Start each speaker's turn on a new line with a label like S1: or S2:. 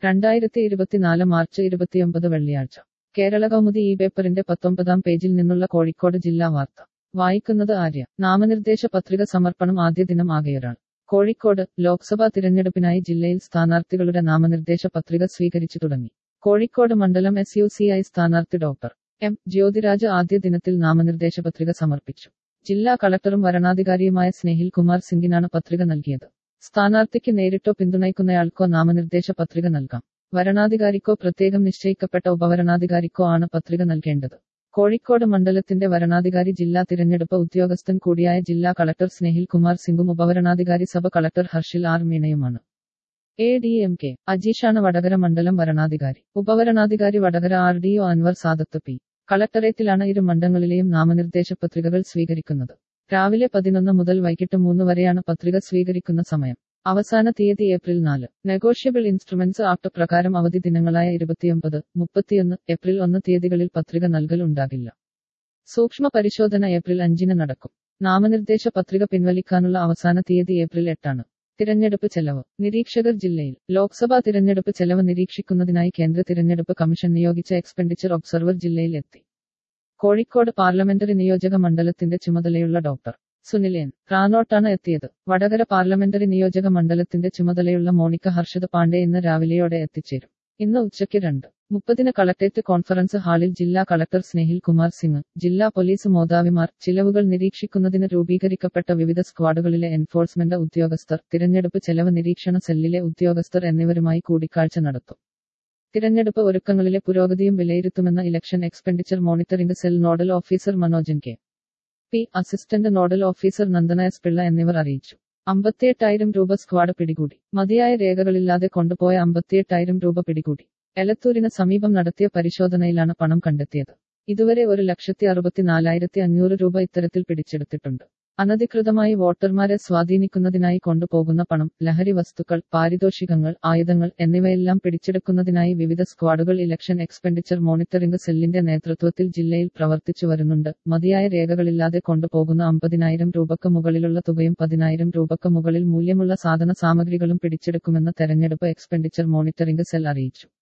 S1: രണ്ടായിരത്തി ഇരുപത്തിനാല് മാർച്ച് ഇരുപത്തിയൊമ്പത് വെള്ളിയാഴ്ച കേരള കൗമുദി ഈ പേപ്പറിന്റെ പത്തൊമ്പതാം പേജിൽ നിന്നുള്ള കോഴിക്കോട് ജില്ലാ വാർത്ത വായിക്കുന്നത് ആര്യ നാമനിർദ്ദേശ പത്രിക സമർപ്പണം ആദ്യ ദിനം ആകെയൊരാൾ കോഴിക്കോട് ലോക്സഭാ തിരഞ്ഞെടുപ്പിനായി ജില്ലയിൽ സ്ഥാനാർത്ഥികളുടെ നാമനിർദ്ദേശ പത്രിക സ്വീകരിച്ചു തുടങ്ങി കോഴിക്കോട് മണ്ഡലം എസ് യു സി ഐ സ്ഥാനാർത്ഥി ഡോക്ടർ എം ജ്യോതിരാജ് ആദ്യ ദിനത്തിൽ നാമനിർദ്ദേശ പത്രിക സമർപ്പിച്ചു ജില്ലാ കളക്ടറും വരണാധികാരിയുമായ സ്നേഹിൽ കുമാർ സിംഗിനാണ് പത്രിക നൽകിയത് സ്ഥാനാർത്ഥിക്ക് നേരിട്ടോ പിന്തുണയ്ക്കുന്നയാൾക്കോ നാമനിർദ്ദേശ പത്രിക നൽകാം വരണാധികാരിക്കോ പ്രത്യേകം നിശ്ചയിക്കപ്പെട്ട ഉപവരണാധികാരിക്കോ ആണ് പത്രിക നൽകേണ്ടത് കോഴിക്കോട് മണ്ഡലത്തിന്റെ വരണാധികാരി ജില്ലാ തിരഞ്ഞെടുപ്പ് ഉദ്യോഗസ്ഥൻ കൂടിയായ ജില്ലാ കളക്ടർ സ്നേഹിൽ കുമാർ സിംഗും ഉപവരണാധികാരി സഭ കളക്ടർ ഹർഷിൽ ആർ മീണയുമാണ് എ ഡി എം കെ അജീഷാണ് വടകര മണ്ഡലം വരണാധികാരി ഉപവരണാധികാരി Vadakara R D O Anwar Sadath P കളക്ടറേറ്റിലാണ് ഇരു മണ്ഡലങ്ങളിലെയും നാമനിർദ്ദേശ പത്രികകൾ സ്വീകരിക്കുന്നത് രാവിലെ പതിനൊന്ന് മുതൽ വൈകിട്ട് മൂന്ന് വരെയാണ് പത്രിക സ്വീകരിക്കുന്ന സമയം അവസാന തീയതി ഏപ്രിൽ നാല് നെഗോഷ്യബിൾ ഇൻസ്ട്രുമെന്റ്സ് ആക്ട് പ്രകാരം അവധി ദിനങ്ങളായ ഇരുപത്തിയൊമ്പത് മുപ്പത്തിയൊന്ന് ഏപ്രിൽ ഒന്ന് തീയതികളിൽ പത്രിക നൽകൽ ഉണ്ടാകില്ല സൂക്ഷ്മ പരിശോധന ഏപ്രിൽ അഞ്ചിന് നടക്കും നാമനിർദ്ദേശ പത്രിക പിൻവലിക്കാനുള്ള അവസാന തീയതി ഏപ്രിൽ എട്ടാണ് തിരഞ്ഞെടുപ്പ് ചെലവ് നിരീക്ഷകർ ജില്ലയിൽ ലോക്സഭാ തിരഞ്ഞെടുപ്പ് ചെലവ് നിരീക്ഷിക്കുന്നതിനായി കേന്ദ്ര തിരഞ്ഞെടുപ്പ് കമ്മീഷൻ നിയോഗിച്ച എക്സ്പെൻഡിച്ചർ ഒബ്സർവർ ജില്ലയിൽ എത്തി കോഴിക്കോട് പാർലമെന്ററി നിയോജക മണ്ഡലത്തിന്റെ ചുമതലയുള്ള ഡോക്ടർ സുനിലേൻ റാനോട്ടാണ് എത്തിയത് വടകര പാർലമെന്ററി നിയോജക മണ്ഡലത്തിന്റെ ചുമതലയുള്ള മോണിക്ക ഹർഷദ് പാണ്ഡെ ഇന്ന് രാവിലെയോടെ എത്തിച്ചേരും ഇന്ന് ഉച്ചയ്ക്ക് രണ്ട് മുപ്പതിന് കളക്ടറേറ്റ് കോൺഫറൻസ് ഹാളിൽ ജില്ലാ കളക്ടർ സ്നേഹിൽ കുമാർ സിംഗ് ജില്ലാ പോലീസ് മേധാവിമാർ ചിലവുകൾ നിരീക്ഷിക്കുന്നതിന് രൂപീകരിക്കപ്പെട്ട വിവിധ സ്ക്വാഡുകളിലെ എൻഫോഴ്സ്മെന്റ് ഉദ്യോഗസ്ഥർ തിരഞ്ഞെടുപ്പ് ചെലവ് നിരീക്ഷണ സെല്ലിലെ ഉദ്യോഗസ്ഥർ എന്നിവരുമായി കൂടിക്കാഴ്ച നടത്തും തിരഞ്ഞെടുപ്പ് ഒരുക്കങ്ങളിലെ പുരോഗതിയും വിലയിരുത്തുമെന്ന election expenditure monitoring cell nodal officer Manojan K P assistant nodal officer Nandana S Pillai എന്നിവർ അറിയിച്ചു അമ്പത്തിയെട്ടായിരം രൂപ സ്ക്വാഡ് പിടികൂടി മതിയായ രേഖകളില്ലാതെ കൊണ്ടുപോയ അമ്പത്തിയെട്ടായിരം രൂപ പിടികൂടി എലത്തൂരിന് സമീപം നടത്തിയ പരിശോധനയിലാണ് പണം കണ്ടെത്തിയത് ഇതുവരെ ഒരു ലക്ഷത്തി അറുപത്തിനാലായിരത്തി അഞ്ഞൂറ് രൂപ ഇത്തരത്തിൽ പിടിച്ചെടുത്തിട്ടുണ്ട് അനധികൃതമായി വോട്ടർമാരെ സ്വാധീനിക്കുന്നതിനായി കൊണ്ടുപോകുന്ന പണം ലഹരി വസ്തുക്കൾ പാരിതോഷികങ്ങൾ ആയുധങ്ങൾ എന്നിവയെല്ലാം പിടിച്ചെടുക്കുന്നതിനായി വിവിധ സ്ക്വാഡുകൾ ഇലക്ഷൻ എക്സ്പെൻഡിച്ചർ മോണിറ്ററിംഗ് സെല്ലിന്റെ നേതൃത്വത്തിൽ ജില്ലയിൽ പ്രവർത്തിച്ചു വരുന്നുണ്ട് മതിയായ രേഖകളില്ലാതെ കൊണ്ടുപോകുന്ന അമ്പതിനായിരം രൂപക്ക് മുകളിലുള്ള തുകയും പതിനായിരം രൂപക്ക് മുകളിൽ മൂല്യമുള്ള സാധന സാമഗ്രികളും പിടിച്ചെടുക്കുമെന്ന് തെരഞ്ഞെടുപ്പ് എക്സ്പെൻഡിച്ചർ മോണിറ്ററിംഗ് സെൽ അറിയിച്ചു